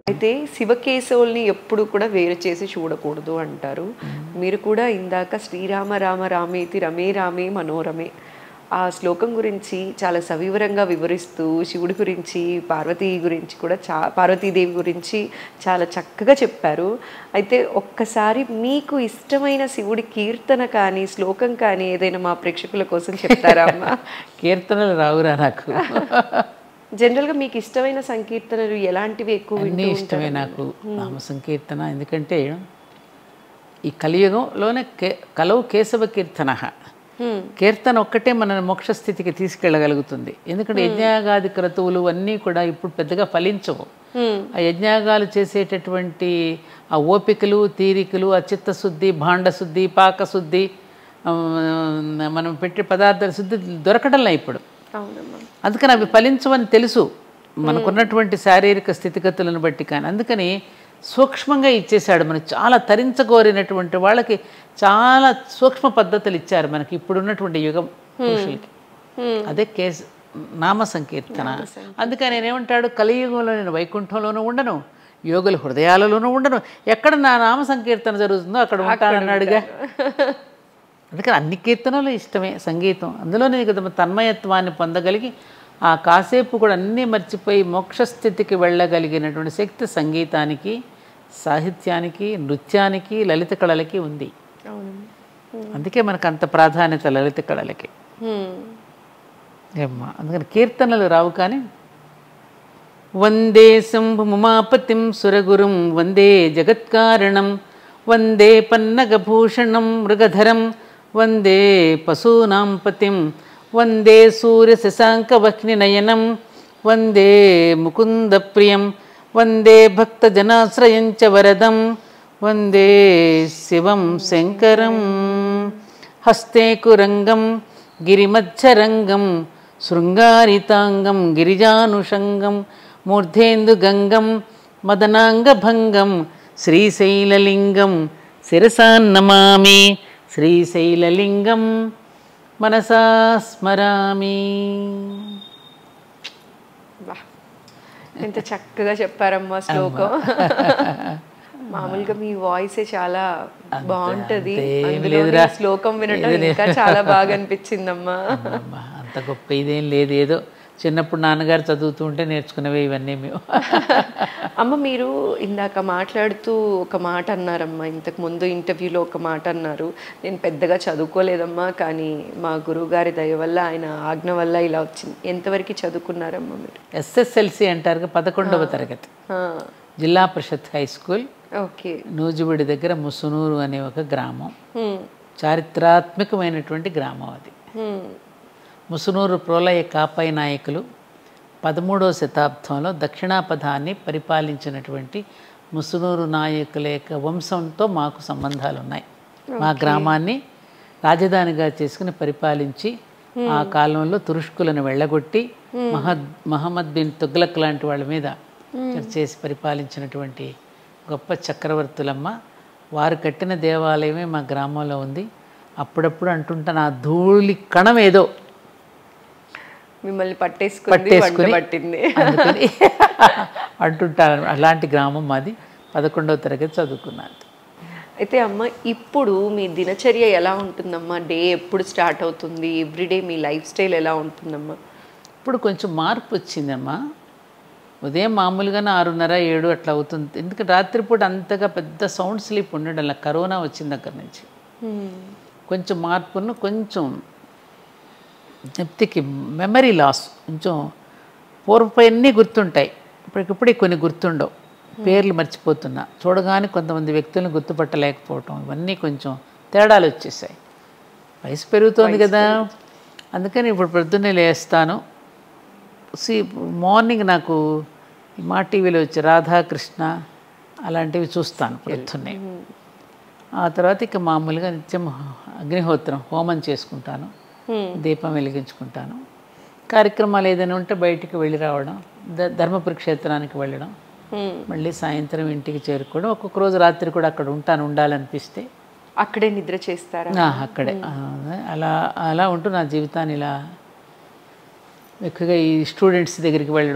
అయితే శివకేశవుల్ని ఎప్పుడు కూడా వేరు చేసి చూడకూడదు అంటారు మీరు కూడా ఇందాక శ్రీరామ రామ రామేతి రమే రామే మనోరమే ఆ శ్లోకం గురించి చాలా సవివరంగా వివరిస్తూ శివుడి గురించి పార్వతీ గురించి కూడా చా పార్వతీదేవి గురించి చాలా చక్కగా చెప్పారు అయితే ఒక్కసారి మీకు ఇష్టమైన శివుడి కీర్తన కానీ శ్లోకం కానీ ఏదైనా మా ప్రేక్షకుల కోసం చెప్తారా అమ్మా కీర్తనలు రావురా నాకు జనరల్గా మీకు ఇష్టమైన సంకీర్తనలు ఎలాంటివి ఎక్కువ అన్నీ ఇష్టమే నాకు నామ సంకీర్తన ఎందుకంటే ఈ కలియుగంలోనే కే కలవు కేశవ కీర్తన కీర్తన ఒక్కటే మన మోక్షస్థితికి తీసుకెళ్ళగలుగుతుంది ఎందుకంటే యజ్ఞాగాది క్రతువులు అన్నీ కూడా ఇప్పుడు పెద్దగా ఫలించవు ఆ యజ్ఞాగాలు చేసేటటువంటి ఆ ఓపికలు తీరికలు ఆ చిత్తశుద్ధి భాండశుద్ధి పాకశుద్ధి ఆ, మనం పెట్టే పదార్థాల శుద్ధి దొరకడంలా ఇప్పుడు అవునమ్మా అందుకని అవి ఫలించవని తెలుసు మనకున్నటువంటి శారీరక స్థితిగతులను బట్టి కానీ అందుకని సూక్ష్మంగా ఇచ్చేశాడు మనకు చాలా తరించగోరినటువంటి వాళ్ళకి చాలా సూక్ష్మ పద్ధతులు ఇచ్చారు మనకి ఇప్పుడున్నటువంటి యుగం పురుషులకి అదే కేస్ నామ సంకీర్తన అందుకని నేనేమంటాడు కలియుగంలో నేను వైకుంఠంలోనూ ఉండను యోగుల హృదయాలలోనూ ఉండను ఎక్కడ నా నామ సంకీర్తన జరుగుతుందో అక్కడ ఉంటానన్నాడుగా అందుకని అన్ని కీర్తనలు ఇష్టమే సంగీతం అందులోనే కదా తన్మయత్వాన్ని పొందగలిగి ఆ కాసేపు కూడా అన్నీ మర్చిపోయి మోక్షస్థితికి వెళ్ళగలిగినటువంటి శక్తి సంగీతానికి సాహిత్యానికి నృత్యానికి లలిత కళలకి ఉంది అవునమ్మా అందుకే మనకు అంత ప్రాధాన్యత లలిత కళలకి హ్మ్. ఏమ్మా అందుకని కీర్తనలు రావు కానీ వందే శంభుమాపతిం సురగురుం వందే జగత్కారణం వందే పన్నగభూషణం మృగధరం వందే పశూనాం పతిం వందే సూర్యశశాంకవహ్నినయనం వందే ముకుందప్రియం వందే భక్తజనాశ్రయం చ వరదం వందే శివం శంకరం హస్తే కురంగం గిరిమధ్యరంగం శృంగారితాంగం గిరిజానుషంగం మూర్ధేందుగంగం మదనాంగభంగం శ్రీశైలలింగం శిరసాన్నమామి శ్రీశైలలింగం మనసా స్మరామి వా ఎంత చక్కగా చెప్పారమ్మా శ్లోకం మామూలుగా మీ వాయిసే చాలా బాగుంటది అంతేం అందులో లేదురా. ఈ శ్లోకం వినటం ఇంకా చాలా బాగా అనిపించిందమ్మా అమ్మా, అంత గొప్ప ఇదేం లేదు ఏదో చిన్నప్పుడు నాన్నగారు చదువుతూ ఉంటే నేర్చుకునేవే ఇవన్నీ మేము అమ్మ మీరు ఇందాక మాట్లాడుతూ ఒక మాట అన్నారమ్మా ఇంతకు ముందు ఇంటర్వ్యూలో ఒక మాట అన్నారు నేను పెద్దగా చదువుకోలేదమ్మా కానీ మా గురువుగారి దయ వల్ల ఆయన ఆజ్ఞ వల్ల ఇలా వచ్చింది ఎంతవరకు చదువుకున్నారమ్మా మీరు ఎస్ఎస్ఎల్సి అంటారు పదకొండవ తరగతి ఆ, Zilla Parishad high school okay నూజివీడి దగ్గర ముసునూరు అనే ఒక గ్రామం హ్మ్, చారిత్రాత్మకమైనటువంటి గ్రామం అది హ్మ్, ముసునూరు ప్రోలయ కాపాయి నాయకులు పదమూడవ శతాబ్దంలో దక్షిణాపథాన్ని పరిపాలించినటువంటి ముసునూరు నాయకుల యొక్క వంశంతో మాకు సంబంధాలు ఉన్నాయి మా గ్రామాన్ని రాజధానిగా చేసుకుని పరిపాలించి ఆ కాలంలో తురుష్కులను వెళ్ళగొట్టి మహద్ మహమ్మద్ బిన్ తుగ్లక్ లాంటి వాళ్ళ మీద చేసి పరిపాలించినటువంటి గొప్ప చక్రవర్తులమ్మ వారు కట్టిన దేవాలయమే మా గ్రామంలో ఉంది అప్పుడప్పుడు అంటుంటాను ఆ ధూళి కణం ఏదో మిమ్మల్ని పట్టేసుకుంది వంట పట్టేసుకుని పట్టింది అందుకని అంటుంటాను అలాంటి గ్రామం మాది పదకొండవ తరగతి చదువుకున్నాను అయితే అమ్మ ఇప్పుడు మీ దినచర్య ఎలా ఉంటుందమ్మా డే ఎప్పుడు స్టార్ట్ అవుతుంది ఎవ్రీడే మీ లైఫ్ స్టైల్ ఎలా ఉంటుందమ్మా ఇప్పుడు కొంచెం మార్పు వచ్చిందమ్మా ఉదయం మామూలుగానే ఆరున్నర ఏడు అట్లా అవుతుంది ఎందుకంటే రాత్రిపూట అంతగా పెద్ద సౌండ్ స్లీప్ ఉండడం అలా కరోనా వచ్చిన దగ్గర నుంచి కొంచెం మార్పును కొంచెం నెప్తికి మెమరీ లాస్ కొంచెం పూర్వపై అన్నీ గుర్తుంటాయి ఇప్పటికిప్పుడే కొన్ని గుర్తుండవు పేర్లు మర్చిపోతున్నా చూడగానే కొంతమంది వ్యక్తులను గుర్తుపట్టలేకపోవటం ఇవన్నీ కొంచెం తేడాలు వచ్చేసాయి వయసు పెరుగుతోంది కదా అందుకని ఇప్పుడు పొద్దున్నే లేస్తాను సి మార్నింగ్ నాకు ఈ మా టీవీలో వచ్చి రాధాకృష్ణ అలాంటివి చూస్తాను పొద్దున్నే ఆ తర్వాత ఇక మామూలుగా నిత్యం అగ్నిహోత్రం హోమం చేసుకుంటాను దీపం వెలిగించుకుంటాను కార్యక్రమాలు ఏదైనా ఉంటే బయటికి వెళ్ళి రావడం ద ధర్మపురి క్షేత్రానికి వెళ్ళడం హ్మ్. మళ్ళీ సాయంత్రం ఇంటికి చేరుకోవడం ఒక్కొక్క రోజు రాత్రి కూడా అక్కడ ఉంటాను ఉండాలనిపిస్తే అక్కడే నిద్ర చేస్తారా ఆ, అక్కడే ఆ, అలా అలా ఉంటూ నా జీవితాన్ని ఇలా ఎక్కువగా ఈ స్టూడెంట్స్ దగ్గరికి వెళ్ళడం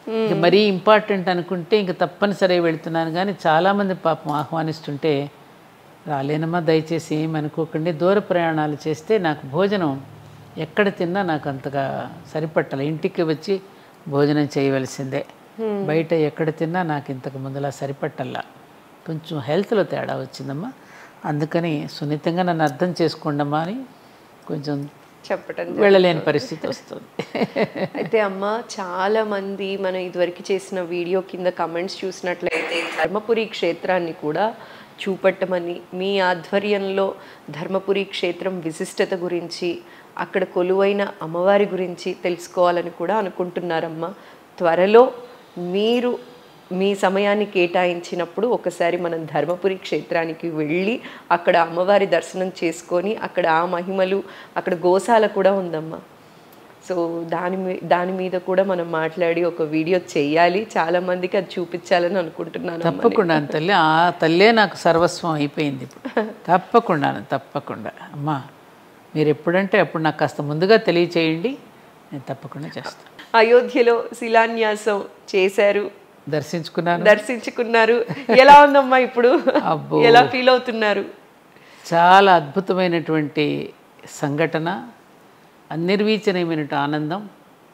ఇంక మరీ ఇంపార్టెంట్ అనుకుంటే ఇంక తప్పనిసరి వెళ్తున్నాను కానీ చాలామంది పాపం ఆహ్వానిస్తుంటే రాలేనమ్మా దయచేసి ఏమి అనుకోకండి దూర ప్రయాణాలు చేస్తే నాకు భోజనం ఎక్కడ తిన్నా నాకు అంతగా సరిపట్టాలి ఇంటికి వచ్చి భోజనం చేయవలసిందే బయట ఎక్కడ తిన్నా నాకు ఇంతకు ముందులా సరిపట్టల్లా కొంచెం హెల్త్లో తేడా వచ్చిందమ్మా అందుకని సున్నితంగా నన్ను అర్థం చేసుకోండమ్మా అని కొంచెం చెప్పటం వెళ్ళలేని పరిస్థితి వస్తుంది అయితే అమ్మ చాలా మంది మనం ఇదివరకు చేసిన వీడియో కింద కమెంట్స్ చూసినట్లయితే ధర్మపురి క్షేత్రాన్ని కూడా చూపట్టమని మీ ఆధ్వర్యంలో ధర్మపురి క్షేత్రం విశిష్టత గురించి అక్కడ కొలువైన అమ్మవారి గురించి తెలుసుకోవాలని కూడా అనుకుంటున్నారమ్మా త్వరలో మీరు మీ సమయాన్ని కేటాయించినప్పుడు ఒకసారి మనం ధర్మపురి క్షేత్రానికి వెళ్ళి అక్కడ అమ్మవారి దర్శనం చేసుకొని అక్కడ ఆ మహిమలు అక్కడ గోశాల కూడా ఉందమ్మా సో దాని మీ దాని మీద కూడా మనం మాట్లాడి ఒక వీడియో చేయాలి చాలా మందికి అది చూపించాలని అనుకుంటున్నాను అమ్మ. తప్పకుండా తల్లి ఆ తల్లే నాకు సర్వస్వం అయిపోయింది ఇప్పుడు తప్పకుండా తప్పకుండా అమ్మా మీరు ఎప్పుడంటే అప్పుడు నాకు కాస్త ముందుగా తెలియచేయండి నేను తప్పకుండా చేస్తాను అయోధ్యలో శిలాన్యాసం చేశారు దర్శించుకున్నాను దర్శించుకున్నారు ఎలా ఉందమ్మా ఇప్పుడు అబ్బో. ఎలా ఫీల్ అవుతున్నారు చాలా అద్భుతమైనటువంటి సంఘటన అనిర్వీచనీయమైన ఆనందం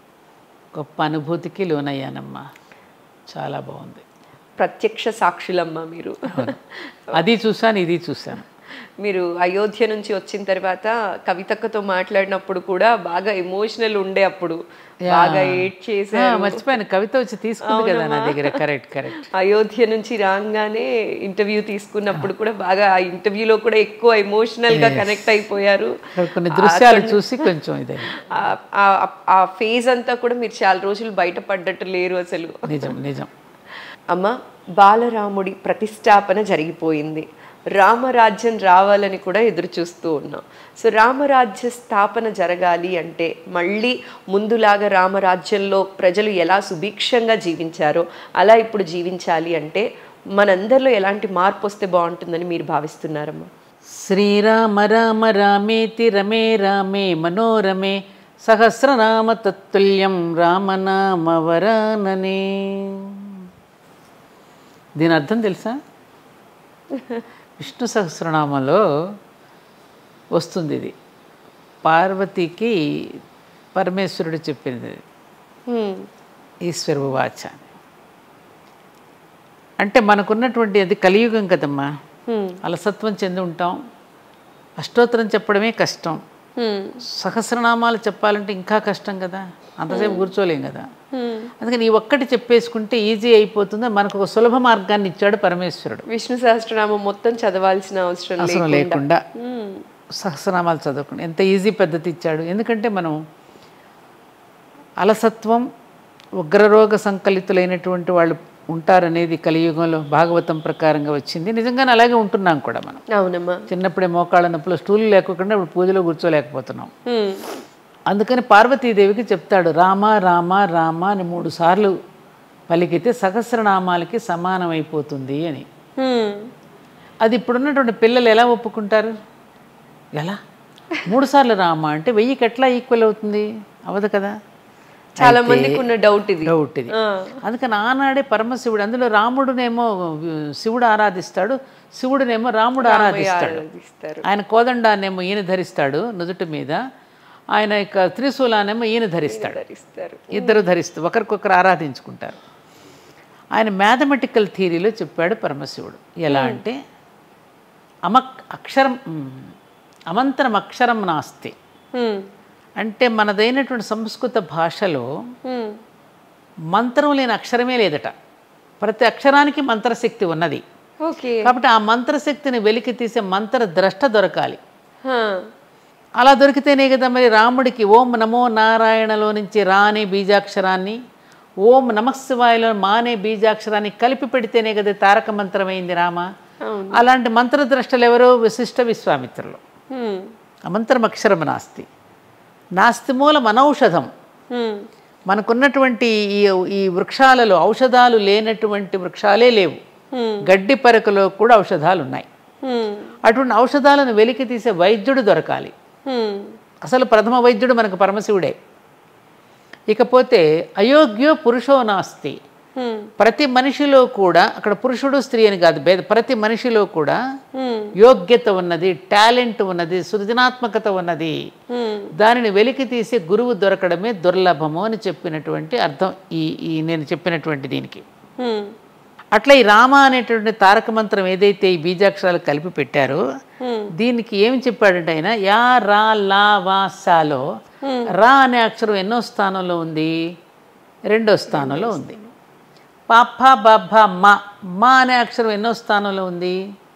గొప్ప అనుభూతికి లోనయ్యానమ్మా చాలా బాగుంది ప్రత్యక్ష సాక్షులమ్మా మీరు అది చూశాను ఇది చూశాను మీరు అయోధ్య నుంచి వచ్చిన తర్వాత కవితక్కతో మాట్లాడినప్పుడు కూడా బాగా ఎమోషనల్ ఉండే అప్పుడు బాగా ఏడ్ చేసి ఆ, మర్చిపోయాను కవిత వచ్చి తీసుకుంది కదా నా దగ్గర కరెక్ట్ కరెక్ట్ అయోధ్య నుంచి రాగానే ఇంటర్వ్యూ తీసుకున్నప్పుడు కూడా బాగా ఆ ఇంటర్వ్యూలో కూడా ఎక్కువ ఎమోషనల్ గా కనెక్ట్ అయిపోయారు కొన్ని దృశ్యాలు చూసి కొంచెం ఇదే ఆ- ఆ- ఆ ఫేజ్ అంతా కూడా మీరు చాలా రోజులు బయటపడ్డట్టు లేరు అసలు నిజం నిజం అమ్మ బాలరాముడి ప్రతిష్టాపన జరిగిపోయింది రామరాజ్యం రావాలని కూడా ఎదురు చూస్తూ ఉన్నాం సో రామరాజ్య స్థాపన జరగాలి అంటే మళ్ళీ ముందులాగా రామరాజ్యంలో ప్రజలు ఎలా సుభిక్షంగా జీవించారో అలా ఇప్పుడు జీవించాలి అంటే మనందరిలో ఎలాంటి మార్పు వస్తే బాగుంటుందని మీరు భావిస్తున్నారమ్మా శ్రీరామ రామ రామేతి రమే రామే మనోరమే సహస్రనామ తత్తుల్యం రామనామ వరాననే దీని అర్థం తెలుసా విష్ణు సహస్రనామంలో వస్తుంది ఇది పార్వతికి పరమేశ్వరుడు చెప్పింది ఇది. హ్మ్. ఈశ్వర వాచ అని. అంటే మనకున్నటువంటి అది కలియుగం కదమ్మా హ్మ్. అలసత్వం చెంది ఉంటాం అష్టోత్తరం చెప్పడమే కష్టం హ్మ్. సహస్రనామాలు చెప్పాలంటే ఇంకా కష్టం కదా అంతసేపు కూర్చోలేం కదా హ్మ్. అందుకని ఈ ఒక్కటి చెప్పేసుకుంటే ఈజీ అయిపోతుంది మనకు ఒక సులభ మార్గాన్ని ఇచ్చాడు పరమేశ్వరుడు విష్ణు సహస్రనామం మొత్తం చదవాల్సిన అవసరం అవసరం లేకుండా లేకుండా హ్మ్. సహస్రనామాలు చదవకుండా ఎంత ఈజీ పద్ధతి ఇచ్చాడు ఎందుకంటే మనం అలసత్వం ఉగ్రరోగ సంకలితులైనటువంటి వాళ్ళు ఉంటారనేది కలియుగంలో భాగవతం ప్రకారంగా వచ్చింది నిజంగానే అలాగే ఉంటున్నాం కూడా మనం అవునమ్మా చిన్నప్పుడే మోకాళ్ళ నొప్పులు స్టూల్ లేకుండా ఇప్పుడు పూజలో కూర్చోలేకపోతున్నాం హ్మ్. అందుకని పార్వతీదేవికి చెప్తాడు రామ రామ రామ అని మూడు సార్లు పలికితే సహస్రనామాలకి సమానమైపోతుంది అని హ్మ్. అది ఇప్పుడున్నటువంటి పిల్లలు ఎలా ఒప్పుకుంటారు ఎలా మూడు సార్లు రామ అంటే వెయ్యికి ఎట్లా ఈక్వల్ అవుతుంది అవదు కదా చాలా మందికి ఉన్న డౌట్ ఇది డౌట్ ఇది ఆ. అందుకని ఆనాడే పరమశివుడు అందులో రాముడునేమో శివుడు ఆరాధిస్తాడు శివుడునేమో రాముడు ఆరాధిస్తాడు ఆరాధిస్తారు ఆయన కోదండాన్నేమో ఈయన ధరిస్తాడు నుదుటి మీద ఆయన యొక్క త్రిశూలానేమో ఈయన ధరిస్తాడు ధరిస్తారు ఇద్దరు ధరిస్తూ ఒకరికొకరు ఆరాధించుకుంటారు ఆయన మ్యాథమెటికల్ థియరీలో చెప్పాడు పరమశివుడు ఎలా అంటే అమక్ అక్షరం మ్, అమంతరం అక్షరం నాస్తి హ్మ్. అంటే మనదైనటువంటి సంస్కృత భాషలో హ్మ్. మంత్రం లేని అక్షరమే లేదట ప్రతి అక్షరానికి మంత్రశక్తి ఉన్నది ఓకే కాబట్టి ఆ మంత్రశక్తిని వెలికి తీసే మంత్ర ద్రష్ట దొరకాలి హా. అలా దొరికితేనే కదా మరి రాముడికి ఓం నమో నారాయణలో నుంచి రా అనే బీజాక్షరాన్ని ఓం నమశివాయలో మా అనే బీజాక్షరాన్ని కలిపి పెడితేనే కదా తారక మంత్రమైంది రామ అవును. అలాంటి మంత్రద్రష్టలు ఎవరో విశిష్ట విశ్వామిత్రులు హ్మ్. అమంతరం అక్షరం నాస్తి నాస్తి మూలం అనౌషధం హ్మ్. మనకున్నటువంటి ఈ ఈ వృక్షాలలో ఔషధాలు లేనటువంటి వృక్షాలే లేవు హ్మ్. గడ్డి పరకలో కూడా ఔషధాలు ఉన్నాయి హ్మ్. అటువంటి ఔషధాలను వెలికి తీసే వైద్యుడు దొరకాలి హ్మ్. అసలు ప్రథమ వైద్యుడు మనకు పరమశివుడే ఇకపోతే అయోగ్యో పురుషో నాస్తి హ్మ్. ప్రతి మనిషిలో కూడా అక్కడ పురుషుడు స్త్రీ అని కాదు భేద ప్రతి మనిషిలో కూడా హ్మ్. యోగ్యత ఉన్నది టాలెంట్ ఉన్నది సృజనాత్మకత ఉన్నది హ్మ్. దానిని వెలికి తీసే గురువు దొరకడమే దుర్లభము అని చెప్పినటువంటి అర్థం ఈ ఈ నేను చెప్పినటువంటి దీనికి హ్మ్. అట్లా ఈ రామ అనేటువంటి తారక మంత్రం ఏదైతే ఈ బీజాక్షరాలు కలిపి పెట్టారో హ్మ్. దీనికి ఏమి చెప్పాడంటే ఆయన యా రా లా వా సాలో రా అనే అక్షరం ఎన్నో స్థానంలో ఉంది రెండో స్థానంలో ఉంది పాప బబ్బ మా మా అనే అక్షరం ఎన్నో స్థానంలో ఉంది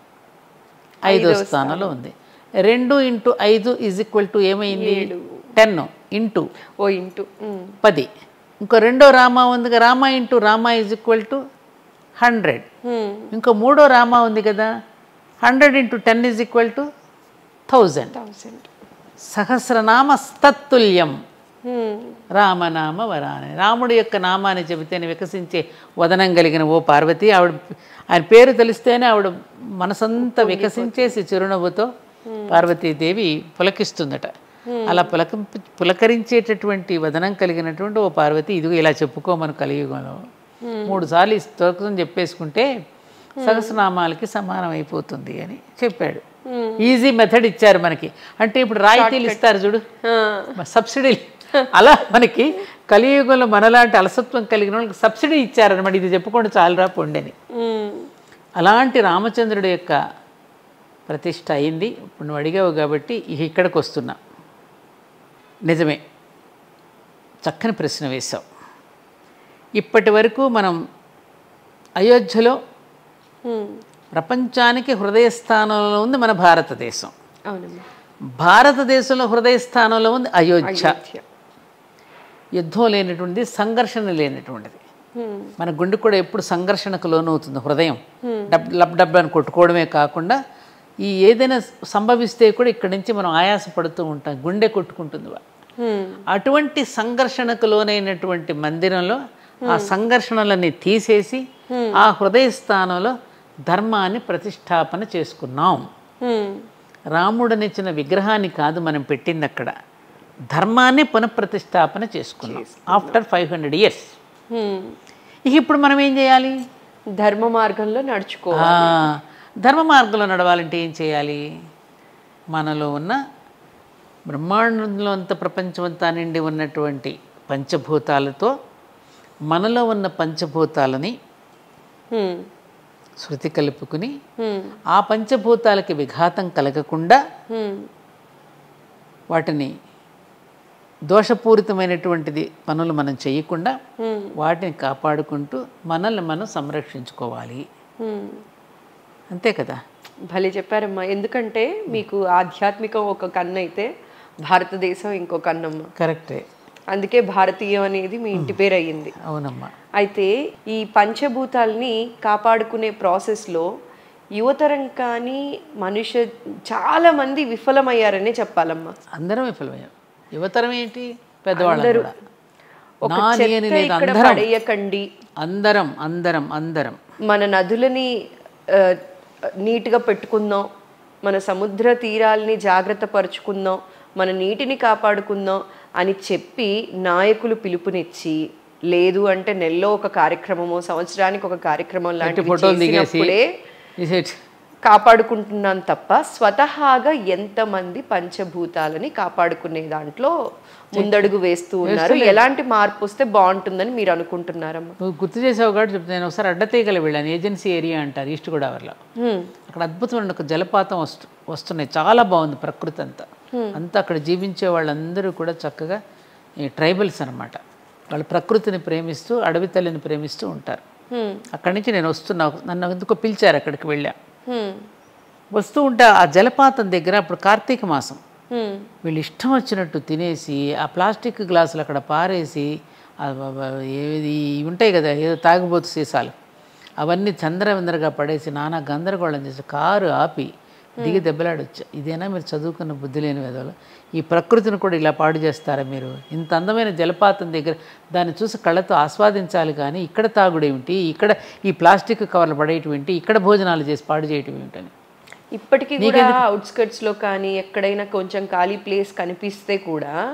ఐదో స్థానంలో ఉంది రెండు ఇంటూ ఐదు ఈజ్ ఈక్వల్ టు ఏమైంది టెన్ ఇంటూ ఓ ఇంటూ హ్మ్. పది ఇంకో రెండో రామ ఉంది Rama into Rama is equal to hundred hmm. ఇంకో మూడో రామ ఉంది కదా hundred into ten is equal to thousand thousand సహస్రనామ స్తత్తుల్యం హ్మ్. రామనామ వరాని రాముడి యొక్క నామాన్ని చెబితేనే వికసించే వదనం కలిగిన ఓ పార్వతి ఆవిడ ఆయన పేరు తెలిస్తేనే ఆవిడ మనసంతా వికసించేసి చిరునవ్వుతో పార్వతీదేవి పులకిస్తుందట అలా పులక పులకరించేటటువంటి వదనం కలిగినటువంటి ఓ పార్వతి ఇదిగో ఇలా చెప్పుకోమను కలియుగంలో మూడు సార్లు ఈ స్తోత్రం చెప్పేసుకుంటే సహస్రనామాలకి సమానం అయిపోతుంది అని చెప్పాడు ఈజీ మెథడ్ ఇచ్చారు మనకి అంటే ఇప్పుడు రాయితీలు ఇస్తారు చూడు ఆ. సబ్సిడీ అలా మనకి కలియుగంలో మనలాంటి అలసత్వం కలిగిన వాళ్ళకి సబ్సిడీ ఇచ్చారనమాట ఇది చెప్పుకోండి చాలురా పొండని హ్మ్. అలాంటి రామచంద్రుడి యొక్క ప్రతిష్ట అయింది ఇప్పుడు నువ్వు అడిగావు కాబట్టి ఇక ఇక్కడికి వస్తున్నా నిజమే చక్కని ప్రశ్న వేశావు ఇప్పటి వరకు మనం అయోధ్యలో హ్మ్. ప్రపంచానికి హృదయ స్థానంలో ఉంది మన భారతదేశం అవునమ్మా భారతదేశంలో హృదయ స్థానంలో ఉంది అయోధ్య అయోధ్య. యుద్ధం లేనటువంటిది సంఘర్షణ లేనటువంటిది హ్మ్. మన గుండె కూడా ఎప్పుడు సంఘర్షణకు లోనవుతుంది హృదయం డబ్ లబ్ డబ్ అని కొట్టుకోవడమే కాకుండా ఈ ఏదైనా సంభవిస్తే కూడా ఇక్కడి నుంచి మనం ఆయాసపడుతూ ఉంటాం గుండె కొట్టుకుంటుంది వా- హ్మ్. అటువంటి సంఘర్షణకు లోనైనటువంటి మందిరంలో ఆ సంఘర్షణలన్నీ తీసేసి ఆ హృదయ స్థానంలో ధర్మాన్ని ప్రతిష్టాపన చేసుకున్నాం హ్మ్. రాముడనిచ్చిన విగ్రహాన్ని కాదు మనం పెట్టింది అక్కడ ధర్మాన్ని పునఃప్రతిష్టాపన చేసుకున్నాం ఆఫ్టర్ ఫైవ్ హండ్రెడ్ ఇయర్స్ హ్మ్. ఇక ఇప్పుడు మనం ఏం చేయాలి ధర్మ మార్గంలో నడుచుకో ఆ, ధర్మ మార్గంలో నడవాలంటే ఏం చేయాలి మనలో ఉన్న బ్రహ్మాండంలో అంత ప్రపంచమంతా నిండి ఉన్నటువంటి పంచభూతాలతో మనలో ఉన్న పంచభూతాలని హ్మ్. శృతి కలుపుకుని హ్మ్. ఆ పంచభూతాలకి విఘాతం కలగకుండా హ్మ్. వాటిని దోషపూరితమైనటువంటిది పనులు మనం చేయకుండా హ్మ్. వాటిని కాపాడుకుంటూ మనల్ని మనం సంరక్షించుకోవాలి హ్మ్. అంతే కదా భలే చెప్పారమ్మా ఎందుకంటే మీకు ఆధ్యాత్మికం ఒక కన్ను అయితే భారతదేశం ఇంకో కన్నమ్మ కరెక్టే అందుకే భారతీయం అనేది మీ ఇంటి పేరు అయ్యింది అవునమ్మా అయితే ఈ పంచభూతాల్ని కాపాడుకునే ప్రాసెస్లో యువతరం కానీ మనుష్య చాలా మంది విఫలమయ్యారనే చెప్పాలమ్మా అందరం విఫలమయ్యాం యువతరం ఏంటి పెద్దవాళ్ళం కూడా ఒక నాని అని చెత్త లేదు ఇక్కడ అందరం పడేయకండి అందరం అందరం అందరం మన నదులని ఆ, నీట్గా పెట్టుకుందాం మన సముద్ర తీరాల్ని జాగ్రత్త పరుచుకుందాం మన నీటిని కాపాడుకుందాం అని చెప్పి నాయకులు పిలుపునిచ్చి లేదు అంటే నెలలో ఒక కార్యక్రమమో సంవత్సరానికి ఒక కార్యక్రమం లాంటి ఫోటోలు దిగేసి చేసినప్పుడే తీసేసి కాపాడుకుంటున్నాం తప్ప స్వతహాగా ఎంతమంది పంచభూతాలని కాపాడుకునే దాంట్లో ముందడుగు వేస్తూ ఉన్నారు ఎలాంటి మార్పు వస్తే బాగుంటుందని మీరు అనుకుంటున్నారమ్మా నువ్వు గుర్తు చేసావు కాబట్టి చెప్తాను నేను ఒకసారి అడ్డతీగలు వెళ్ళాను ఏజెన్సీ ఏరియా అంటారు ఈస్ట్ గోదావరిలో హ్మ్. అక్కడ అద్భుతమైన ఒక జలపాతం వస్తు వస్తున్నాయి చాలా బాగుంది ప్రకృతి అంతా అంతా అక్కడ జీవించే వాళ్ళందరూ కూడా చక్కగా ఈ ట్రైబల్స్ అన్నమాట వాళ్ళు ప్రకృతిని ప్రేమిస్తూ అడవి తల్లిని ప్రేమిస్తూ ఉంటారు హ్మ్. అక్కడి నుంచి నేను వస్తున్నా నన్ను ఎందుకో పిలిచారు అక్కడికి వెళ్ళా హ్మ్. వస్తూ ఉంటే ఆ జలపాతం దగ్గర అప్పుడు కార్తీక మాసం హ్మ్. వీళ్ళు ఇష్టం వచ్చినట్టు తినేసి ఆ ప్లాస్టిక్ గ్లాసులు అక్కడ పారేసి ఆ వ- వ- ఏది ఇవి ఉంటాయి కదా ఏదో తాగుబోతు సీసాలు అవన్నీ చంద్రవిందరగా పడేసి నానా గందరగోళం చేసి కారు ఆపి దిగి దెబ్బలాడొచ్చా ఇదేనా మీరు చదువుకున్న బుద్ధి లేని విధాలు ఈ ప్రకృతిని కూడా ఇలా పాడు చేస్తారా మీరు ఇంత అందమైన జలపాతం దగ్గర దాన్ని చూసి కళ్ళతో ఆస్వాదించాలి కానీ ఇక్కడ తాగుడేమిటి ఇక్కడ ఈ ప్లాస్టిక్ కవర్లు పడేయటం ఏంటి ఇక్కడ భోజనాలు చేసి పాడు చేయటం ఏమిటని ఇప్పటికీ కూడా అవుట్స్కట్స్ లో కానీ ఎక్కడైనా కొంచెం ఖాళీ ప్లేస్ కనిపిస్తే కూడా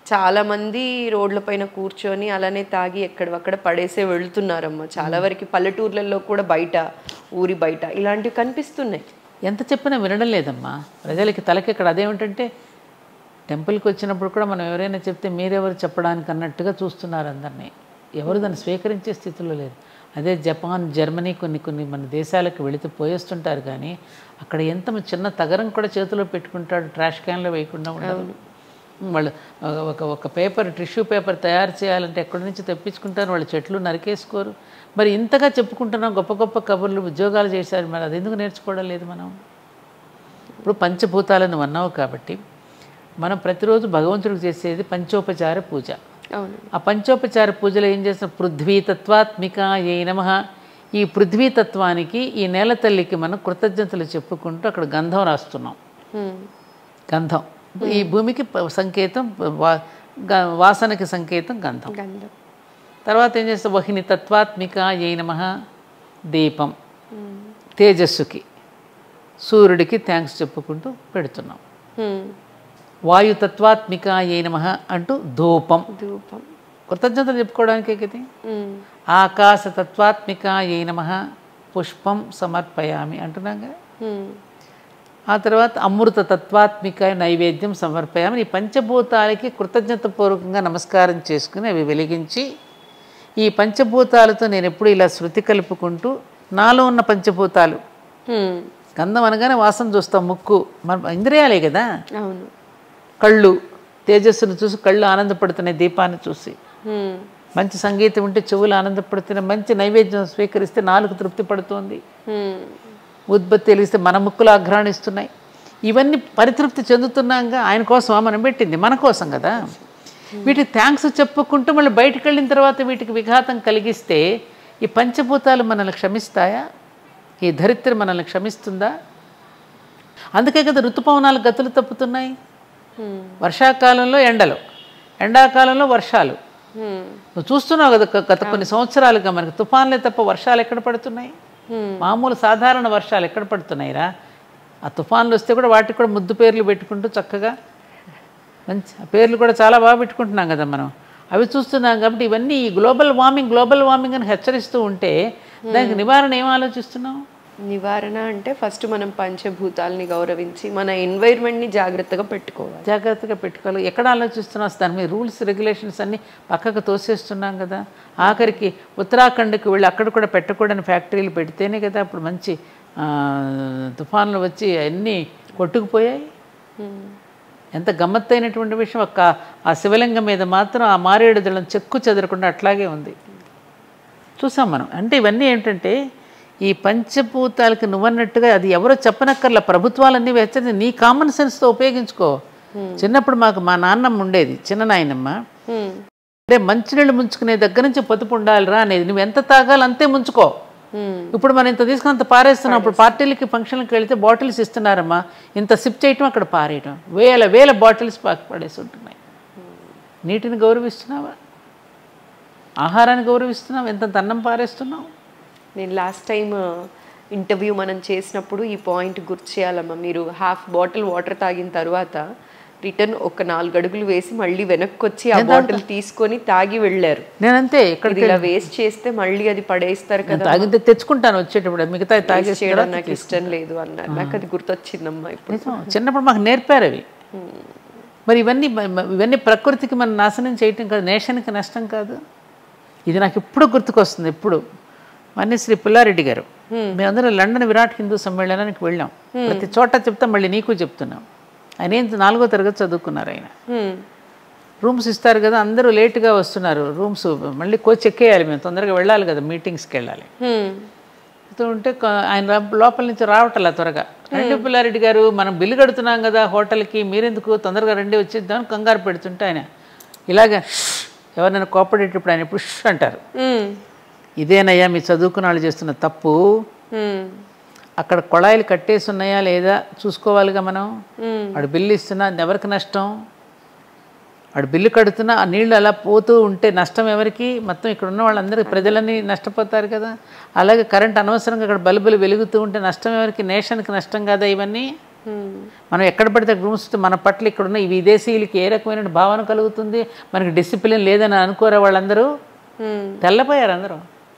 చాలా మంది రోడ్ల పైన కూర్చొని అలానే తాగి ఎక్కడవక్కడ పడేసే వెళ్తున్నారమ్మా చాలా వరకు పల్లెటూర్లలో కూడా బయట ఊరి బయట ఇలాంటివి కనిపిస్తున్నాయి ఎంత చెప్పినా వినడం లేదమ్మా ప్రజలకి తలకెక్కడ అదేమిటంటే టెంపుల్కి వచ్చినప్పుడు కూడా మనం ఎవరైనా చెప్తే మీరెవరు చెప్పడానికి అన్నట్టుగా చూస్తున్నారు అందరినీ ఎవరు దాన్ని స్వీకరించే స్థితిలో లేరు అదే జపాన్ జర్మనీ కొన్ని కొన్ని మన దేశాలకు వెళితే పోయేస్తుంటారు కానీ అక్కడ ఎంత చిన్న తగరం కూడా చేతిలో పెట్టుకుంటాడు ట్రాష్ క్యాన్లో వేయకుండా ఉండదు వాళ్ళు ఒక ఒక పేపర్ టిష్యూ పేపర్ తయారు చేయాలంటే ఎక్కడి నుంచి తెప్పించుకుంటారు వాళ్ళు చెట్లు నరికేసుకోరు మరి ఇంతగా చెప్పుకుంటున్నాం గొప్ప గొప్ప కబుర్లు ఉద్యోగాలు చేశారు మరి అది ఎందుకు నేర్చుకోవడం లేదు మనం ఇప్పుడు పంచభూతాలను అన్నావు కాబట్టి మనం ప్రతిరోజు భగవంతుడికి చేసేది పంచోపచార పూజ అవును ఆ పంచోపచార పూజలో ఏం చేస్తాం పృథ్వీతత్వాత్మిక ఏ నమ ఈ పృథ్వీతత్వానికి ఈ నేల తల్లికి మనం కృతజ్ఞతలు చెప్పుకుంటూ అక్కడ గంధం రాస్తున్నాం హ్మ్. గంధం ఈ భూమికి ప- సంకేతం వా- గ- వాసనకి సంకేతం గంధం గంధం తర్వాత ఏం చేస్తాం వహిని తత్వాత్మిక ఏ నమ దీపం తేజస్సుకి సూర్యుడికి థ్యాంక్స్ చెప్పుకుంటూ పెడుతున్నాం హ్మ్. వాయుతత్వాత్మిక ఏ నమ అంటూ ధూపం ధూపం కృతజ్ఞతలు చెప్పుకోవడానికే కదా హ్మ్. ఆకాశ తత్వాత్మిక ఏ నమ పుష్పం సమర్పయామి అంటున్నాం కదా హ్మ్. ఆ తర్వాత అమృత తత్వాత్మిక నైవేద్యం సమర్పయామి ఈ పంచభూతాలకి కృతజ్ఞతపూర్వకంగా నమస్కారం చేసుకుని అవి వెలిగించి ఈ పంచభూతాలతో నేను ఎప్పుడు ఇలా శృతి కలుపుకుంటూ నాలో ఉన్న పంచభూతాలు హ్మ్. గంధం అనగానే వాసన చూస్తాం ముక్కు మన ఇంద్రియాలే కదా అవును కళ్ళు తేజస్సును చూసి కళ్ళు ఆనందపడుతున్నాయి దీపాన్ని చూసి హ్మ్. మంచి సంగీతం ఉంటే చెవులు ఆనందపడుతున్నాయి మంచి నైవేద్యం స్వీకరిస్తే నాలుగు తృప్తి పడుతోంది హ్మ్. ఉద్బత్తి వెలిగిస్తే మన ముక్కులు ఆఘ్రాణిస్తున్నాయి ఇవన్నీ పరితృప్తి చెందుతున్నాగా ఆయన కోసం మనం పెట్టింది మన కోసం కదా వీటికి థ్యాంక్స్ చెప్పుకుంటూ మళ్ళీ బయటకు వెళ్ళిన తర్వాత వీటికి విఘాతం కలిగిస్తే ఈ పంచభూతాలు మనల్ని క్షమిస్తాయా ఈ ధరిత్రి మనల్ని క్షమిస్తుందా అందుకే కదా ఋతుపవనాలు గతులు తప్పుతున్నాయి హ్మ్. వర్షాకాలంలో ఎండలు ఎండాకాలంలో వర్షాలు హ్మ్. నువ్వు చూస్తున్నావు కదా గ- గత కొన్ని సంవత్సరాలుగా మనకి తుఫాన్లే తప్ప వర్షాలు ఎక్కడ పడుతున్నాయి హ్మ్. మామూలు సాధారణ వర్షాలు ఎక్కడ పడుతున్నాయిరా ఆ తుఫాన్లు వస్తే కూడా వాటికి కూడా ముద్దు పేర్లు పెట్టుకుంటూ చక్కగా మంచి ఆ పేర్లు కూడా చాలా బాగా పెట్టుకుంటున్నాం కదా మనం అవి చూస్తున్నాం కాబట్టి ఇవన్నీ ఈ గ్లోబల్ వార్మింగ్ గ్లోబల్ వార్మింగ్ అని హెచ్చరిస్తూ ఉంటే దానికి నివారణ ఏం ఆలోచిస్తున్నాం నివారణ అంటే ఫస్ట్ మనం పంచభూతాలని గౌరవించి మన ఎన్వైర్న్మెంట్ని జాగ్రత్తగా పెట్టుకోవాలి జాగ్రత్తగా పెట్టుకోవాలి ఎక్కడ ఆలోచిస్తున్నాం అసలు దాని మీద రూల్స్ రెగ్యులేషన్స్ అన్నీ పక్కకు తోసేస్తున్నాం కదా ఆఖరికి ఉత్తరాఖండ్కి వెళ్ళి అక్కడ కూడా పెట్టకూడని ఫ్యాక్టరీలు పెడితేనే కదా అప్పుడు మంచి ఆ, తుఫాన్లు వచ్చి అన్నీ కొట్టుకుపోయాయి హ్మ్. ఎంత గమ్మత్తైనటువంటి విషయం ఒక్క ఆ శివలింగం మీద మాత్రం ఆ మారేడు దళం చెక్కు చెదరకుండా అట్లాగే ఉంది చూసాం మనం అంటే ఇవన్నీ ఏంటంటే ఈ పంచభూతాలకి నువ్వన్నట్టుగా అది ఎవరో చెప్పనక్కర్లా ప్రభుత్వాలన్నీ హెచ్చరించి నీ కామన్ సెన్స్తో ఉపయోగించుకో చిన్నప్పుడు మాకు మా నాన్నమ్మ ఉండేది చిన్న నాయనమ్మ హ్మ్. అంటే మంచినీళ్ళు ముంచుకునే దగ్గర నుంచి పొదుపు ఉండాలిరా అనేది నువ్వు ఎంత తాగాలి అంతే ముంచుకో హ్మ్. ఇప్పుడు మనం ఇంత తీసుకుని అంత పారేస్తున్నాం ఇప్పుడు పార్టీలకి ఫంక్షన్కి వెళితే బాటిల్స్ ఇస్తున్నారమ్మా ఇంత సిప్ చేయటం అక్కడ పారేయటం వేల వేల బాటిల్స్ పాకి పడేసి ఉంటున్నాయి నీటిని గౌరవిస్తున్నావా ఆహారాన్ని గౌరవిస్తున్నావు ఎంత అన్నం పారేస్తున్నావు నేను లాస్ట్ టైం ఇంటర్వ్యూ మనం చేసినప్పుడు ఈ పాయింట్ గుర్తు చేయాలమ్మా మీరు హాఫ్ బాటిల్ వాటర్ తాగిన తర్వాత రిటర్న్ ఒక నాలుగు అడుగులు వేసి మళ్ళీ వెనక్కి వచ్చి ఆ బాటిల్ తీసుకొని తాగి వెళ్ళారు నేనంతే ఇక్కడ ఇది ఇలా వేస్ట్ చేస్తే మళ్ళీ అది పడేస్తారు కదా తాగితే తెచ్చుకుంటాను వచ్చేటప్పుడు మిగతా వేస్ట్ తాగేసి చేయడం నాకు ఇష్టం లేదు అన్నారు నాకు అది గుర్తొచ్చిందమ్మా ఇప్పుడు నిజం. చిన్నప్పుడు మాకు నేర్పారు అవి మరి ఇవన్నీ మ- మ- ఇవన్నీ ప్రకృతికి మనం నాశనం చేయటం కాదు నేషన్కి నష్టం కాదు ఇది నాకు ఇప్పుడు గుర్తుకొస్తుంది ఎప్పుడు మన్ని శ్రీ పుల్లారెడ్డి గారు మేమందరం లండన్ విరాట్ హిందూ సమ్మేళనానికి వెళ్ళాం ప్రతి చోట చెప్తాం మళ్ళీ నీకు చెప్తున్నాం ఆయన ఏం నాలుగో తరగతి చదువుకున్నారు ఆయన హ్మ్. రూమ్స్ ఇస్తారు కదా అందరూ లేటుగా వస్తున్నారు రూమ్స్ మళ్ళీ కోచ్ ఎక్కేయాలి మేము తొందరగా వెళ్ళాలి కదా మీటింగ్స్కి వెళ్ళాలి హ్మ్. చెప్తూ ఉంటే కొ- ఆయన రా- లోపల నుంచి రావటలా త్వరగా రండి పుల్లారెడ్డి గారు మనం బిల్లు కడుతున్నాం కదా హోటల్కి మీరెందుకు తొందరగా రండి వచ్చేద్దామని కంగారు పెడుతుంటే ఆయన ఇలాగ "ష్" ఎవరైనా కోపడేటప్పుడు ఆయన ఇప్పుడు "ష్" అంటారు హ్మ్. ఇదేనయ్యా మీ చదువుకున్న వాళ్ళు చేస్తున్న తప్పు హ్మ్. అక్కడ కొళాయిలు కట్టేసి ఉన్నాయా లేదా చూసుకోవాలిగా మనం హ్మ్. వాడు బిల్లు ఇస్తున్నా అది ఎవరికి నష్టం వాడు బిల్లు కడుతున్నా ఆ నీళ్లు అలా పోతూ ఉంటే నష్టం ఎవరికి మొత్తం ఇక్కడ ఉన్న వాళ్ళందరికీ ప్రజలన్నీ నష్టపోతారు కదా అలాగే కరెంట్ అనవసరంగా అక్కడ బల్బులు వెలుగుతూ ఉంటే నష్టం ఎవరికి నేషన్కి నష్టం కదా ఇవన్నీ మనం ఎక్కడ పడితే అక్కడ రూమ్స్ మన పట్ల ఇక్కడ ఉన్న ఈ విదేశీయులకి ఏ రకమైన భావన కలుగుతుంది మనకి డిసిప్లిన్ లేదని అనుకోరే వాళ్ళందరూ తెల్లపోయారు అందరూ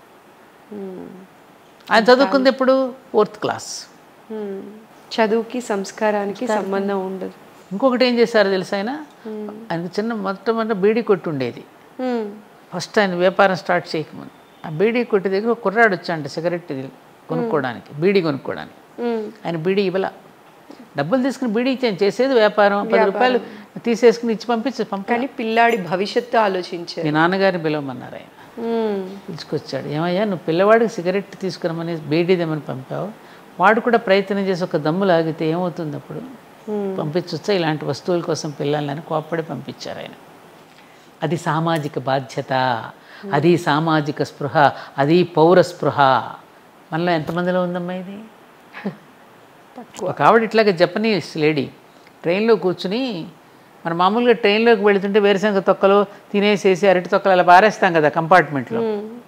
ఆయన చదువుకుంది ఇప్పుడు ఫోర్త్ క్లాస్ హ్మ్. చదువుకి సంస్కారానికి సంబంధం ఉండదు ఇంకొకటి ఏం చేశారో తెలుసు ఆయన ఆయనకు చిన్న మొట్టమొదట బీడీ కొట్టు ఉండేది హ్మ్. ఫస్ట్ ఆయన వ్యాపారం స్టార్ట్ చేయకముందు ఆ బీడీ కొట్టు దగ్గర ఒక కుర్రాడు వచ్చాంట సిగరెట్ ఇది కొనుక్కోవడానికి బీడీ కొనుక్కోవడానికి హ్మ్. ఆయన బీడీ ఇవ్వల డబ్బులు తీసుకుని బీడీ ఇచ్చాను చేసేది వ్యాపారం పది రూపాయలు తీసేసుకుని ఇచ్చి పంపించి పంప కానీ పిల్లాడి భవిష్యత్తు ఆలోచించారు మీ నాన్నగారిని పిలవమన్నారు ఆయన హ్మ్. పిలుచుకొచ్చాడు ఏమయ్యా నువ్వు పిల్లవాడికి సిగరెట్ తీసుకురమని బీడీదేమని పంపావు వాడు కూడా ప్రయత్నం చేసి ఒక దమ్ము లాగితే ఏమవుతుంది అప్పుడు పంపించొచ్చా ఇలాంటి వస్తువుల కోసం పిల్లల్ని కోప్పడి పంపించారు ఆయన అది సామాజిక బాధ్యత అది సామాజిక స్పృహ అది పౌర స్పృహ మనలో ఎంతమందిలో ఉందమ్మా ఇది ఒక ఆవిడ ఇట్లాగే జపనీస్ లేడీ ట్రైన్లో కూర్చుని మన మామూలుగా ట్రైన్లోకి వెళుతుంటే వేరుశనగ తొక్కలు తినేసేసి అరటి తొక్కలు అలా పారేస్తాం కదా కంపార్ట్మెంట్లో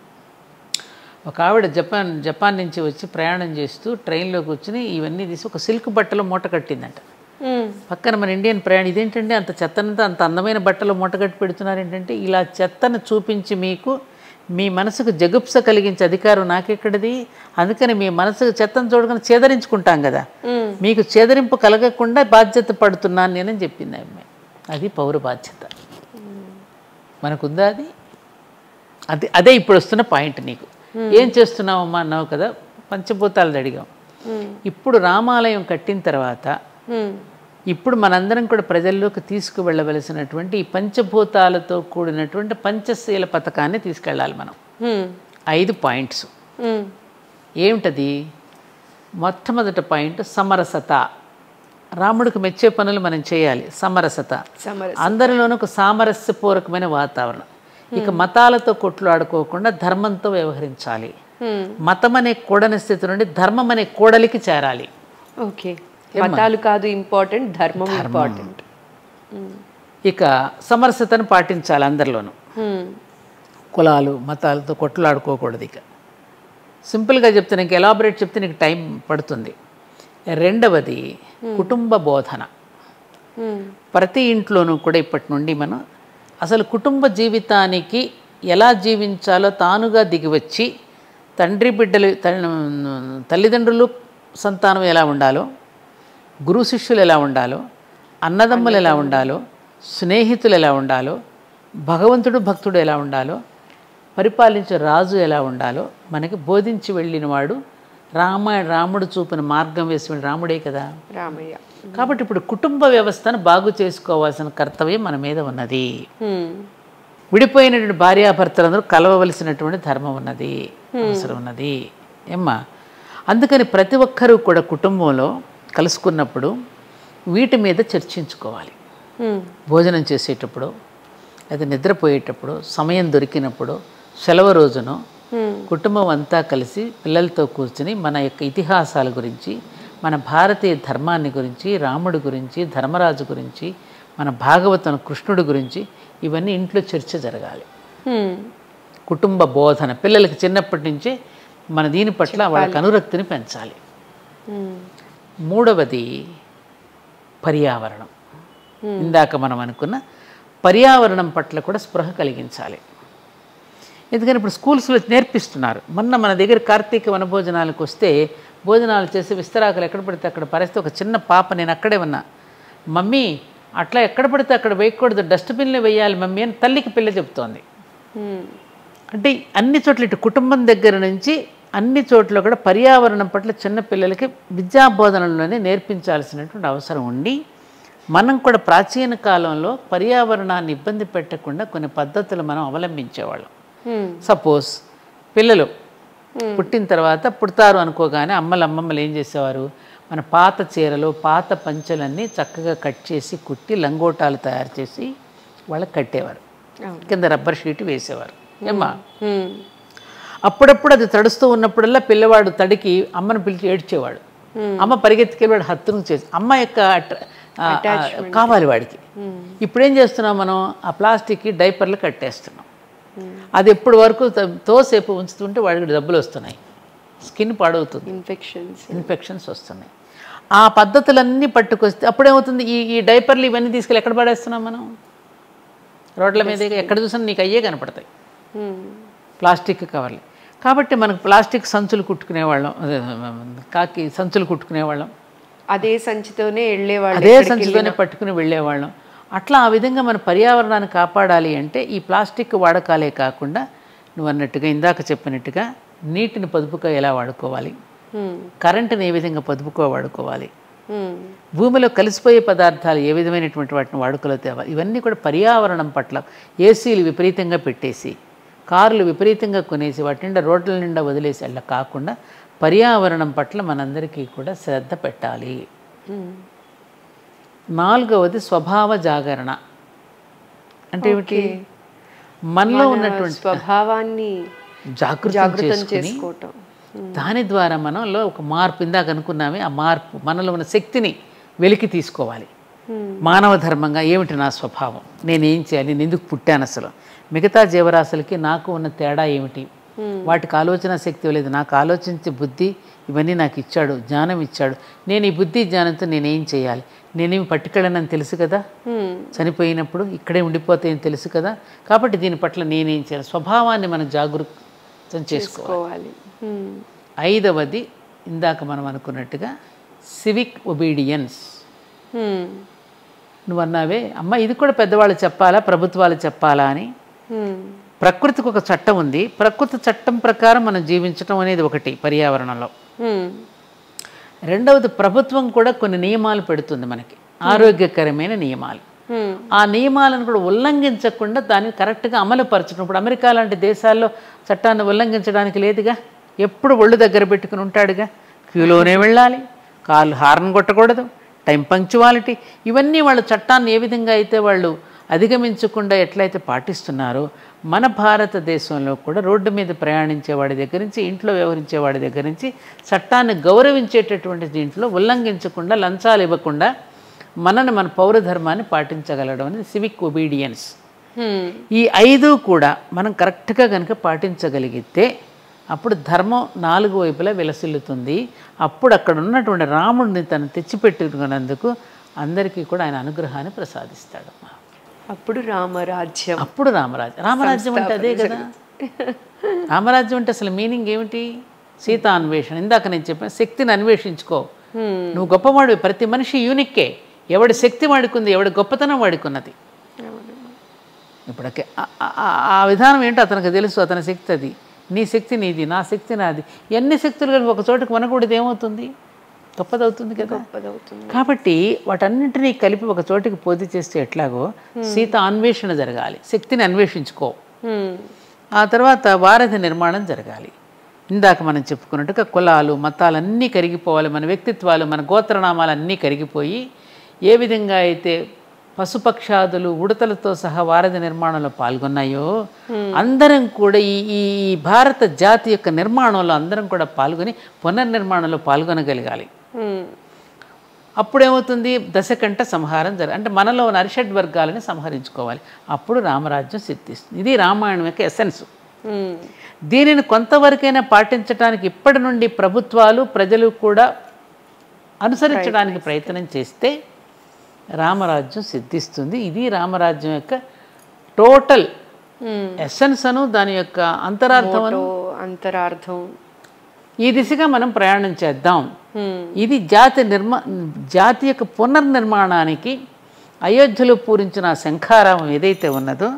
ఒక ఆవిడ జపాన్ జపాన్ నుంచి వచ్చి ప్రయాణం చేస్తూ ట్రైన్లో కూర్చుని ఇవన్నీ తీసి ఒక సిల్క్ బట్టలో మూట కట్టిందంట హ్మ్. పక్కన మన ఇండియన్ ప్రయాణం ఇదేంటంటే అంత చెత్తనంతా అంత అందమైన బట్టలు మూటగట్టి పెడుతున్నారు ఏంటంటే ఇలా చెత్తను చూపించి మీకు మీ మనసుకు జగుప్స కలిగించే అధికారం నాకెక్కడిది అందుకని మీ మనసుకు చెత్తను చూడకుండా చేదరించుకుంటాం కదా మీకు చేదరింపు కలగకుండా బాధ్యత పడుతున్నాను నేనని చెప్పింది ఆ అమ్మాయి అది పౌర బాధ్యత మనకుందా అది అది అదే ఇప్పుడు వస్తున్న పాయింట్ నీకు ఏం చేస్తున్నావమ్మా అన్నావు కదా పంచభూతాలు అడిగాం ఇప్పుడు రామాలయం కట్టిన తర్వాత హ్మ్. ఇప్పుడు మనందరం కూడా ప్రజల్లోకి తీసుకువెళ్ళవలసినటువంటి ఈ పంచభూతాలతో కూడినటువంటి పంచశీల పథకాన్ని తీసుకెళ్ళాలి మనం హ్మ్. ఐదు పాయింట్స్ హ్మ్. ఏమిటది మొట్టమొదటి పాయింట్ సమరసత రాముడికి మెచ్చే పనులు మనం చేయాలి సమరసత సమర అందరిలోనూ ఒక సామరస్యపూర్వకమైన వాతావరణం ఇక మతాలతో కొట్లాడుకోకుండా ధర్మంతో వ్యవహరించాలి హ్మ్. మతం అనే కూడని స్థితి నుండి ధర్మం అనే కూడలికి చేరాలి ఓకే మతాలు కాదు ఇంపార్టెంట్ ధర్మం ఇంపార్టెంట్ ఇక సమరసతను పాటించాలి అందరిలోనూ కులాలు మతాలతో కొట్లాడుకోకూడదు ఇక సింపుల్గా చెప్తే నీకు ఎలాబరేట్ చెప్తే నీకు టైం పడుతుంది రెండవది కుటుంబ బోధన ప్రతి ఇంట్లోనూ కూడా ఇప్పటి నుండి మనం అసలు కుటుంబ జీవితానికి ఎలా జీవించాలో తానుగా దిగివచ్చి తండ్రి బిడ్డలు తల్లి- తల్లిదండ్రులు సంతానం ఎలా ఉండాలో గురు శిష్యులు ఎలా ఉండాలో అన్నదమ్ములు ఎలా ఉండాలో స్నేహితులు ఎలా ఉండాలో భగవంతుడు భక్తుడు ఎలా ఉండాలో పరిపాలించే రాజు ఎలా ఉండాలో మనకి బోధించి వెళ్ళినవాడు రామ రాముడు చూపిన మార్గం వేసి వెళ్ళిన రాముడే కదా రామయ్య కాబట్టి ఇప్పుడు కుటుంబ వ్యవస్థను బాగు చేసుకోవాల్సిన కర్తవ్యం మన మీద ఉన్నది హ్మ్. విడిపోయినటువంటి భార్యాభర్తలందరూ కలవవలసినటువంటి ధర్మం ఉన్నది అవసరం ఉన్నది ఏమ్మా అందుకని ప్రతి ఒక్కరూ కూడా కుటుంబంలో కలుసుకున్నప్పుడు వీటి మీద చర్చించుకోవాలి హ్మ్. భోజనం చేసేటప్పుడు లేదా నిద్రపోయేటప్పుడు సమయం దొరికినప్పుడు సెలవు రోజును కుటుంబం అంతా కలిసి పిల్లలతో కూర్చుని మన యొక్క ఇతిహాసాల గురించి మన భారతీయ ధర్మాన్ని గురించి రాముడి గురించి ధర్మరాజు గురించి మన భాగవతం కృష్ణుడి గురించి ఇవన్నీ ఇంట్లో చర్చ జరగాలి హ్మ్. కుటుంబ బోధన పిల్లలకి చిన్నప్పటి నుంచే మన దీని పట్ల వాళ్ళకి అనురక్తిని పెంచాలి హ్మ్. మూడవది పర్యావరణం ఇందాక మనం అనుకున్న పర్యావరణం పట్ల కూడా స్పృహ కలిగించాలి ఎందుకని ఇప్పుడు స్కూల్స్లో నేర్పిస్తున్నారు మొన్న మన దగ్గర కార్తీక వనభోజనాలకు వస్తే భోజనాలు చేసి విస్తరాకులు ఎక్కడ పడితే అక్కడ పరిస్థితి ఒక చిన్న పాప నేను అక్కడే ఉన్నా మమ్మీ అట్లా ఎక్కడ పడితే అక్కడ వేయకూడదు డస్ట్బిన్లో వేయాలి మమ్మీ అని తల్లికి పిల్ల చెప్తోంది హ్మ్. అంటే అన్ని చోట్ల ఇటు కుటుంబం దగ్గర నుంచి అన్ని చోట్ల కూడా పర్యావరణం పట్ల చిన్న పిల్లలకి విద్యా బోధనలోనే నేర్పించాల్సినటువంటి అవసరం ఉండి మనం కూడా ప్రాచీన కాలంలో పర్యావరణాన్ని ఇబ్బంది పెట్టకుండా కొన్ని పద్ధతులు మనం అవలంబించేవాళ్ళం హ్మ్. సపోజ్ పిల్లలు పుట్టిన తర్వాత పుడతారు అనుకోగానే అమ్మలు అమ్మమ్మలు ఏం చేసేవారు మన పాత చీరలు పాత పంచెలన్నీ చక్కగా కట్ చేసి కుట్టి లంగోటాలు తయారు చేసి వాళ్ళకి కట్టేవారు అవును. కింద రబ్బర్ షీట్ వేసేవారు ఏమ్మా హ్మ్. అప్పుడప్పుడు అది తడుస్తూ ఉన్నప్పుడల్లా పిల్లవాడు తడికి అమ్మను పిలిచి ఏడ్చేవాడు అమ్మ పరిగెత్తుకెళ్ళి హత్తును చేసి అమ్మ యొక్క అట్ర- ఆ, ఆ, కావాలి వాడికి ఇప్పుడేం చేస్తున్నాం మనం ఆ ప్లాస్టిక్కి డైపర్లు కట్టేస్తున్నాం అది ఎప్పటి వరకు త- తోసేపు ఉంచుతుంటే వాడికి డబ్బులు వస్తున్నాయి స్కిన్ పాడవుతుంది ఇన్ఫెక్షన్స్ ఇన్ఫెక్షన్స్ వస్తున్నాయి ఆ పద్ధతులన్నీ పట్టుకొస్తే అప్పుడేమవుతుంది ఈ ఈ డైపర్లు ఇవన్నీ తీసుకెళ్ళి ఎక్కడ పడేస్తున్నాం మనం రోడ్ల మీద ఎక్కడ చూసినా నీకు అయ్యే కనపడతాయి హ్మ్. ప్లాస్టిక్ కవర్లు కాబట్టి మనకు ప్లాస్టిక్ సంచులు కుట్టుకునేవాళ్ళం అదే, కాకి సంచులు కుట్టుకునేవాళ్ళం అదే సంచితోనే వెళ్ళేవాళ్ళు అదే సంచితోనే పట్టుకుని వెళ్ళేవాళ్ళం అట్లా ఆ విధంగా మన పర్యావరణాన్ని కాపాడాలి అంటే ఈ ప్లాస్టిక్ వాడకాలే కాకుండా నువ్వు అన్నట్టుగా ఇందాక చెప్పినట్టుగా నీటిని పొదుపుగా ఎలా వాడుకోవాలి హ్మ్. కరెంటుని ఏ విధంగా పొదుపుగా వాడుకోవాలి హ్మ్. భూమిలో కలిసిపోయే పదార్థాలు ఏ విధమైనటువంటి వాటిని వాడుకలో తేవాలి ఇవన్నీ కూడా పర్యావరణం పట్ల ఏసీలు విపరీతంగా పెట్టేసి కార్లు విపరీతంగా కొనేసి వాటి నిండా రోడ్ల నిండా వదిలేసి అలా కాకుండా పర్యావరణం పట్ల మనందరికీ కూడా శ్రద్ధ పెట్టాలి హ్మ్. నాలుగవది స్వభావ జాగరణ అంటే ఏమిటి మనలో ఉన్నటువంటి స్వభావాన్ని జాగృతం జాగృతం చేసుకుని చేసుకోవటం దాని ద్వారా మనలో ఒక మార్పు ఇందాక అనుకున్నామే ఆ మార్పు మనలో ఉన్న శక్తిని వెలికి తీసుకోవాలి హ్మ్. మానవ ధర్మంగా ఏమిటి నా స్వభావం నేనేం చేయాలి నేను ఎందుకు పుట్టాను అసలు మిగతా జీవరాశులకి నాకు ఉన్న తేడా ఏమిటి వాటికి ఆలోచన శక్తి లేదు నాకు ఆలోచించే బుద్ధి ఇవన్నీ నాకు ఇచ్చాడు జ్ఞానం ఇచ్చాడు నేను ఈ బుద్ధి జ్ఞానంతో నేనేం చేయాలి నేనేమి పట్టుకెళ్ళనని తెలుసు కదా హ్మ్. చనిపోయినప్పుడు ఇక్కడే ఉండిపోతాయని తెలుసు కదా కాబట్టి దీని పట్ల నేనేం చేయాలి స్వభావాన్ని మనం జాగృతం చేసుకోవాలి చేసుకోవాలి హ్మ్. ఐదవది ఇందాక మనం అనుకున్నట్టుగా సివిక్ ఒబీడియన్స్ హ్మ్. నువ్వు అన్నావే అమ్మ ఇది కూడా పెద్దవాళ్ళు చెప్పాలా ప్రభుత్వాలు చెప్పాలా అని హ్మ్. ప్రకృతికి ఒక చట్టం ఉంది ప్రకృతి చట్టం ప్రకారం మనం జీవించడం అనేది ఒకటి పర్యావరణంలో హ్మ్. రెండవది ప్రభుత్వం కూడా కొన్ని నియమాలు పెడుతుంది మనకి ఆరోగ్యకరమైన నియమాలు హ్మ్. ఆ నియమాలను కూడా ఉల్లంఘించకుండా దాన్ని కరెక్ట్గా అమలు పరచడం ఇప్పుడు అమెరికా లాంటి దేశాల్లో చట్టాన్ని ఉల్లంఘించడానికి లేదుగా ఎప్పుడు ఒళ్ళు దగ్గర పెట్టుకుని ఉంటాడుగా క్యూలోనే వెళ్ళాలి కాళ్ళు హార్న్ కొట్టకూడదు టైం పంక్చువాలిటీ ఇవన్నీ వాళ్ళ చట్టాన్ని ఏ విధంగా అయితే వాళ్ళు అధిగమించకుండా ఎట్లయితే పాటిస్తున్నారో మన భారతదేశంలో కూడా రోడ్డు మీద ప్రయాణించే వాడి దగ్గర నుంచి ఇంట్లో వ్యవహరించే వాడి దగ్గర నుంచి చట్టాన్ని గౌరవించేటటువంటి దీంట్లో ఉల్లంఘించకుండా లంచాలు ఇవ్వకుండా మనని మన పౌరధర్మాన్ని పాటించగలడం అనేది సివిక్ ఒబీడియన్స్ హ్మ్. ఈ ఐదు కూడా మనం కరెక్ట్గా కనుక పాటించగలిగితే అప్పుడు ధర్మం నాలుగు వైపులా విలసిల్లుతుంది అప్పుడు అక్కడ ఉన్నటువంటి రాముడిని తను తెచ్చిపెట్టుకున్నందుకు అందరికీ కూడా ఆయన అనుగ్రహాన్ని ప్రసాదిస్తాడు అప్పుడు రామరాజ్యం అప్పుడు రామరాజ్యం రామరాజ్యం అంటే అదే కదా రామరాజ్యం అంటే అసలు మీనింగ్ ఏమిటి సీతా అన్వేషణ ఇందాక నేను చెప్పాను శక్తిని అన్వేషించుకో హ్మ్. నువ్వు గొప్పవాడివి ప్రతి మనిషి యూనిక్కే ఎవడి శక్తి వాడుకుంది ఎవడి గొప్పతనం వాడుకున్నది ఇప్పటికే ఆ- ఆ- ఆ విధానం ఏంటో అతనికి తెలుసు అతని శక్తి అది నీ శక్తి నీది నా శక్తి నాది ఎన్ని శక్తులు కలిపి ఒక చోటకి మనకూడదు ఏమవుతుంది గొప్పదవుతుంది కదా గొప్పదవుతుంది కాబట్టి వాటన్నింటినీ కలిపి ఒక చోటికి పోతి చేస్తే ఎట్లాగో సీత అన్వేషణ జరగాలి శక్తిని అన్వేషించుకో హ్మ్. ఆ తర్వాత వారధి నిర్మాణం జరగాలి ఇందాక మనం చెప్పుకున్నట్టుగా కులాలు మతాలన్నీ కరిగిపోవాలి మన వ్యక్తిత్వాలు మన గోత్రనామాలు అన్నీ కరిగిపోయి ఏ విధంగా అయితే పశుపక్షాదులు ఉడతలతో సహా వారధి నిర్మాణంలో పాల్గొన్నాయో అందరం కూడా ఈ ఈ ఈ భారత జాతి యొక్క నిర్మాణంలో అందరం కూడా పాల్గొని పునర్నిర్మాణంలో పాల్గొనగలగాలి హ్మ్. అప్పుడేమవుతుంది దశకంఠ సంహారం జర అంటే మనలో ఉన్న అరిషడ్ వర్గాలని సంహరించుకోవాలి అప్పుడు రామరాజ్యం సిద్ధిస్తుంది ఇది రామాయణం యొక్క ఎసెన్స్ హ్మ్. దీనిని కొంతవరకైనా పాటించడానికి ఇప్పటి నుండి ప్రభుత్వాలు ప్రజలు కూడా అనుసరించడానికి ప్రయత్నం చేస్తే రామరాజ్యం సిద్ధిస్తుంది ఇది రామరాజ్యం యొక్క టోటల్ హ్మ్. ఎసెన్స్ అను దాని యొక్క అంతరార్థం అను మోటో అంతరార్థం ఈ దిశగా మనం ప్రయాణం చేద్దాం హ్మ్. ఇది జాతి నిర్మా జాతి యొక్క పునర్నిర్మాణానికి అయోధ్యలో పూరించిన ఆ శంఖారామం ఏదైతే ఉన్నదో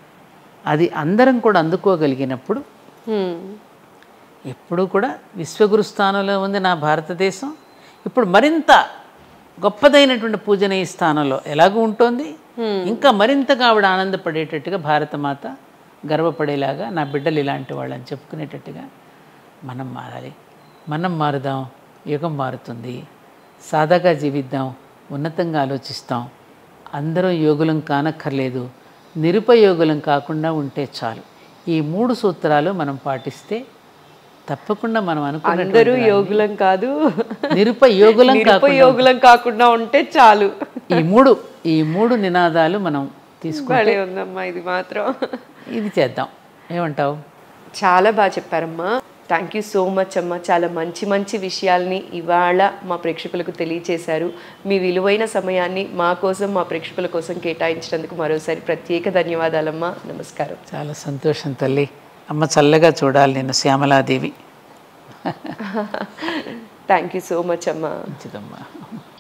అది అందరం కూడా అందుకోగలిగినప్పుడు హ్మ్. ఎప్పుడూ కూడా విశ్వగురు స్థానంలో ఉంది నా భారతదేశం ఇప్పుడు మరింత గొప్పదైనటువంటి పూజనీయ స్థానంలో ఎలాగూ ఉంటుంది ఇంకా మరింతగా ఆవిడ ఆనందపడేటట్టుగా భారతమాత గర్వపడేలాగా నా బిడ్డలు ఇలాంటి వాళ్ళు అని చెప్పుకునేటట్టుగా మనం మారాలి మనం మారుదాం యుగం మారుతుంది సాదాగా జీవిద్దాం ఉన్నతంగా ఆలోచిస్తాం అందరం యోగులం కానక్కర్లేదు నిరుపయోగులం కాకుండా ఉంటే చాలు ఈ మూడు సూత్రాలు మనం పాటిస్తే తప్పకుండా మనం అనుకున్న అందరూ యోగులం కాదు నిరుపయోగులం కాకుండా నిరుపయోగులం కాకుండా ఉంటే చాలు ఈ మూడు ఈ మూడు నినాదాలు మనం తీసుకుంటే భలే ఉందమ్మా ఇది మాత్రం ఇది చేద్దాం ఏమంటావు చాలా బాగా చెప్పారమ్మా థ్యాంక్ యూ సో మచ్ అమ్మ చాలా మంచి మంచి విషయాల్ని ఇవాళ మా ప్రేక్షకులకు తెలియచేశారు మీ విలువైన సమయాన్ని మా కోసం మా ప్రేక్షకుల కోసం కేటాయించినందుకు మరోసారి ప్రత్యేక ధన్యవాదాలమ్మా నమస్కారం చాలా సంతోషం తల్లి అమ్మ చల్లగా చూడాలి నేను Shyamaladevi thank you so much అమ్మా మంచిదమ్మా